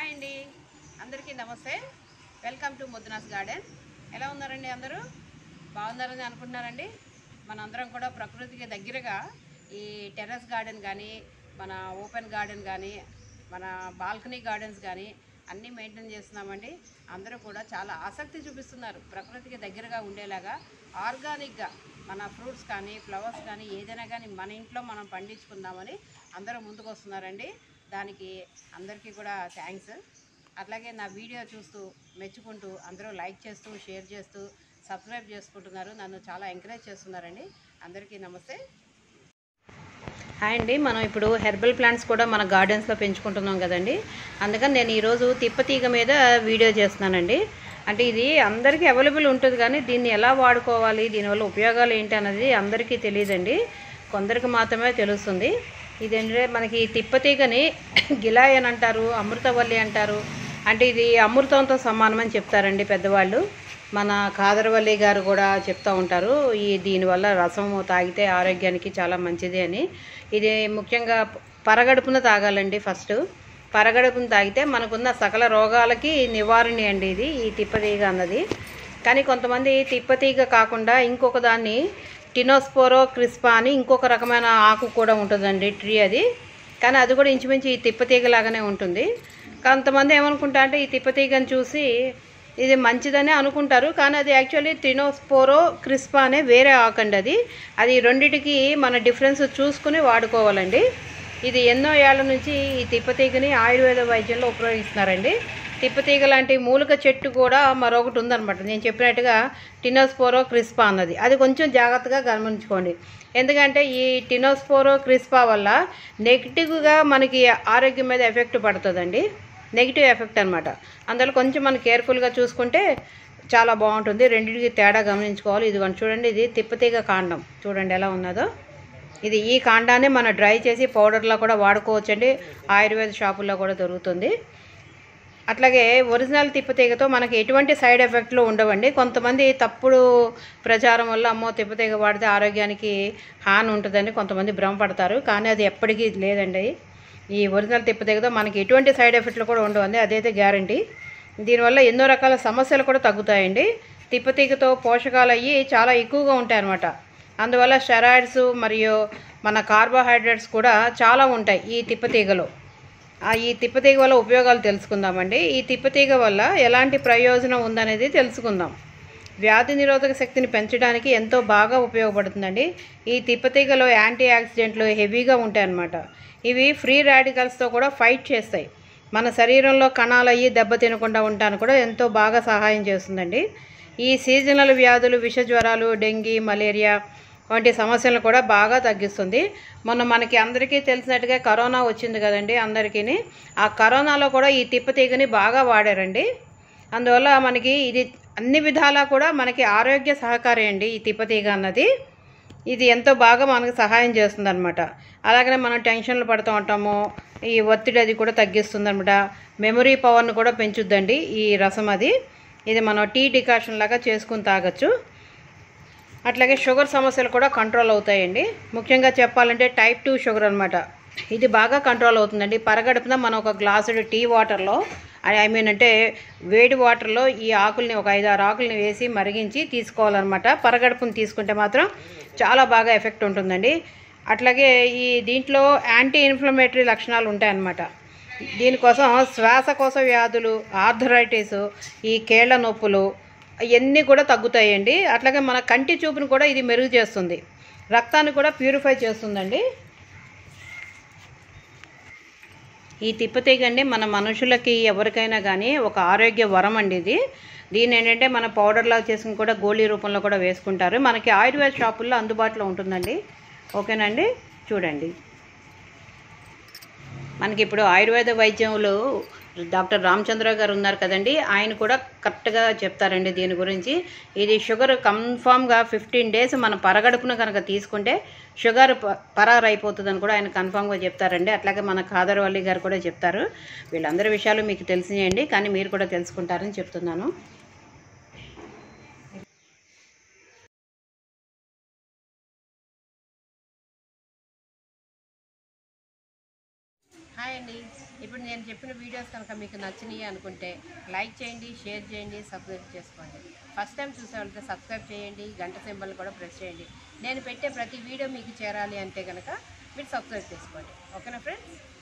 hi అండి అందరికీ నమస్తే వెల్కమ్ టు ముద్దునాస్ గార్డెన్ ఎలా ఉన్నారండి అందరూ బాగున్నారని అనుకుంటున్నారండి మన అందరం కూడా ప్రకృతికి దగ్గరగా ఈ టెర్రస్ గార్డెన్ కానీ మన ఓపెన్ గార్డెన్ కానీ మన బాల్కనీ గార్డెన్స్ కానీ అన్నీ మెయింటైన్ చేస్తున్నామండి అందరూ కూడా చాలా ఆసక్తి చూపిస్తున్నారు ప్రకృతికి దగ్గరగా ఉండేలాగా ఆర్గానిక్గా మన ఫ్రూట్స్ కానీ ఫ్లవర్స్ కానీ ఏదైనా కానీ మన ఇంట్లో మనం పండించుకుందామని అందరూ ముందుకు వస్తున్నారండి దానికి అందరికీ కూడా థ్యాంక్స్ అట్లాగే నా వీడియో చూస్తూ మెచ్చుకుంటూ అందరూ లైక్ చేస్తూ షేర్ చేస్తూ సబ్స్క్రైబ్ చేసుకుంటున్నారు నన్ను చాలా ఎంకరేజ్ చేస్తున్నారండి అందరికీ నమస్తే హాయ్ అండి మనం ఇప్పుడు హెర్బల్ ప్లాంట్స్ కూడా మన గార్డెన్స్లో పెంచుకుంటున్నాం కదండి అందుకని నేను ఈరోజు తిప్పతీగ మీద వీడియో చేస్తున్నానండి అంటే ఇది అందరికీ అవైలబుల్ ఉంటుంది కానీ దీన్ని ఎలా వాడుకోవాలి దీనివల్ల ఉపయోగాలు ఏంటి అన్నది అందరికీ తెలియదండి కొందరికి మాత్రమే తెలుస్తుంది ఇదేంటంటే మనకి తిప్పతీగని గిలాయ్ అని అంటారు అమృతవల్లి అంటారు అంటే ఇది అమృతంతో సమానమని చెప్తారండి పెద్దవాళ్ళు మన కాదరవల్లి గారు కూడా చెప్తూ ఉంటారు ఈ దీనివల్ల రసం తాగితే ఆరోగ్యానికి చాలా మంచిది అని ఇది ముఖ్యంగా పరగడుపున తాగాలండి ఫస్ట్ పరగడుపున తాగితే మనకున్న సకల రోగాలకి నివారణ అండి ఇది ఈ తిప్పతీగ అన్నది కానీ కొంతమంది తిప్పతీగ కాకుండా ఇంకొక దాన్ని టినోస్పోరో క్రిస్పా అని ఇంకొక రకమైన ఆకు కూడా ఉంటుందండి ట్రీ అది కానీ అది కూడా ఇంచుమించు ఈ తిప్పతీగ లాగానే ఉంటుంది కొంతమంది ఏమనుకుంటా అంటే ఈ తిప్పతీగని చూసి ఇది మంచిదని అనుకుంటారు కానీ అది యాక్చువల్లీ త్రినోస్పోరో క్రిస్పా అనే వేరే ఆకండి అది అది రెండిటికి మన డిఫరెన్స్ చూసుకుని వాడుకోవాలండి ఇది ఎన్నో ఏళ్ల నుంచి ఈ తిప్పతీగని ఆయుర్వేద వైద్యంలో ఉపయోగిస్తున్నారండి తిప్పతీగ లాంటి మూలిక చెట్టు కూడా మరొకటి ఉందన్నమాట నేను చెప్పినట్టుగా టినోస్పోరో క్రిస్పా అన్నది అది కొంచెం జాగ్రత్తగా గమనించుకోండి ఎందుకంటే ఈ టినోస్పోరో క్రిస్పా వల్ల నెగిటివ్గా మనకి ఆరోగ్యం మీద ఎఫెక్ట్ పడుతుందండి నెగిటివ్ ఎఫెక్ట్ అనమాట అందులో కొంచెం మనం కేర్ఫుల్గా చూసుకుంటే చాలా బాగుంటుంది రెండింటికి తేడా గమనించుకోవాలి ఇది చూడండి ఇది తిప్పతీగ కాండం చూడండి ఎలా ఉన్నదో ఇది ఈ కాండాన్ని మనం డ్రై చేసి పౌడర్లో కూడా వాడుకోవచ్చండి ఆయుర్వేద షాపుల్లో కూడా దొరుకుతుంది అట్లాగే ఒరిజినల్ తిప్పతీగతో మనకి ఎటువంటి సైడ్ ఎఫెక్ట్లు ఉండవండి కొంతమంది తప్పుడు ప్రచారం వల్ల అమ్మో తిప్పతీగ వాడితే ఆరోగ్యానికి హాని ఉంటుందని కొంతమంది భ్రమపడతారు కానీ అది ఎప్పటికీ లేదండి ఈ ఒరిజినల్ తిప్పతీగతో మనకి ఎటువంటి సైడ్ ఎఫెక్ట్లు కూడా ఉండవండి అదైతే గ్యారంటీ దీనివల్ల ఎన్నో రకాల సమస్యలు కూడా తగ్గుతాయండి తిప్పతీగతో పోషకాలు అయ్యి చాలా ఎక్కువగా ఉంటాయి అన్నమాట అందువల్ల స్టెరాయిడ్స్ మరియు మన కార్బోహైడ్రేట్స్ కూడా చాలా ఉంటాయి ఈ తిప్పతీగలో ఆ ఈ తిప్పతీగ వల్ల ఉపయోగాలు తెలుసుకుందామండి ఈ తిప్పతీగ వల్ల ఎలాంటి ప్రయోజనం ఉందనేది తెలుసుకుందాం వ్యాధి నిరోధక శక్తిని పెంచడానికి ఎంతో బాగా ఉపయోగపడుతుందండి ఈ తిప్పతీగలో యాంటీ ఆక్సిడెంట్లు హెవీగా ఉంటాయన్నమాట ఇవి ఫ్రీ రాడికల్స్తో కూడా ఫైట్ చేస్తాయి మన శరీరంలో కణాలు అయ్యి దెబ్బ తినకుండా ఉండటానికి కూడా ఎంతో బాగా సహాయం చేస్తుందండి ఈ సీజనల్ వ్యాధులు విష జ్వరాలు డెంగీ మలేరియా వంటి సమస్యలను కూడా బాగా తగ్గిస్తుంది మొన్న మనకి అందరికీ తెలిసినట్టుగా కరోనా వచ్చింది కదండి అందరికీ ఆ కరోనాలో కూడా ఈ తిప్పతీగని బాగా వాడారండి అందువల్ల మనకి ఇది అన్ని విధాలా కూడా మనకి ఆరోగ్య సహకారి అండి ఈ తిప్పతీగ అన్నది ఇది ఎంతో బాగా మనకు సహాయం చేస్తుంది అనమాట అలాగనే మనం టెన్షన్లు పడుతూ ఉంటాము ఈ ఒత్తిడి అది కూడా తగ్గిస్తుంది అనమాట మెమరీ పవర్ని కూడా పెంచుద్దండి ఈ రసం అది ఇది మనం టీ డికాషన్ లాగా చేసుకుని తాగొచ్చు అట్లాగే షుగర్ సమస్యలు కూడా కంట్రోల్ అవుతాయండి ముఖ్యంగా చెప్పాలంటే టైప్ టూ షుగర్ అనమాట ఇది బాగా కంట్రోల్ అవుతుందండి పరగడుపున మనం ఒక గ్లాసుడు టీ వాటర్లో ఐ మీన్ అంటే వేడి వాటర్లో ఈ ఆకుల్ని ఒక ఐదు ఆరు ఆకుల్ని వేసి మరిగించి తీసుకోవాలన్నమాట పరగడుపుని తీసుకుంటే మాత్రం చాలా బాగా ఎఫెక్ట్ ఉంటుందండి అట్లాగే ఈ దీంట్లో యాంటీ ఇన్ఫ్లమేటరీ లక్షణాలు ఉంటాయన్నమాట దీనికోసం శ్వాసకోశ వ్యాధులు ఆర్థరైటిస్ ఈ కేళ్ల నొప్పులు ఇవన్నీ కూడా తగ్గుతాయండి అట్లాగే మన కంటి చూపును కూడా ఇది మెరుగు చేస్తుంది రక్తాన్ని కూడా ప్యూరిఫై చేస్తుందండి ఈ తిప్పతీగండి మన మనుషులకి ఎవరికైనా కానీ ఒక ఆరోగ్య వరం అండి ఇది దీని ఏంటంటే మన పౌడర్లా చేసుకుని కూడా గోళీ రూపంలో కూడా వేసుకుంటారు మనకి ఆయుర్వేద షాపుల్లో అందుబాటులో ఉంటుందండి ఓకేనండి చూడండి మనకి ఇప్పుడు ఆయుర్వేద వైద్యంలో డాక్టర్ రామచంద్ర గారు ఉన్నారు కదండి ఆయన కూడా కరెక్ట్గా చెప్తారండి దీని గురించి ఇది షుగర్ కన్ఫామ్గా ఫిఫ్టీన్ డేస్ మన పరగడుపున కనుక తీసుకుంటే షుగర్ ప- పరారు అయిపోతుందని కూడా ఆయన కన్ఫామ్గా చెప్తారండి అట్లాగే మన ఖాదర్వల్లి గారు కూడా చెప్తారు వీళ్ళందరి విషయాలు మీకు తెలిసినాయండి కానీ మీరు కూడా తెలుసుకుంటారని చెప్తున్నాను హాయ్ అండి ఇప్పుడు నేను చెప్పిన వీడియోస్ కనుక మీకు నచ్చినాయి అనుకుంటే లైక్ చేయండి షేర్ చేయండి సబ్స్క్రైబ్ చేసుకోండి ఫస్ట్ టైం చూసే వాళ్ళకి సబ్స్క్రైబ్ చేయండి గంట సింబల్ కూడా ప్రెస్ చేయండి నేను పెట్టే ప్రతి వీడియో మీకు చేరాలి అంటే కనుక మీరు సబ్స్క్రైబ్ చేసుకోండి ఓకేనా ఫ్రెండ్స్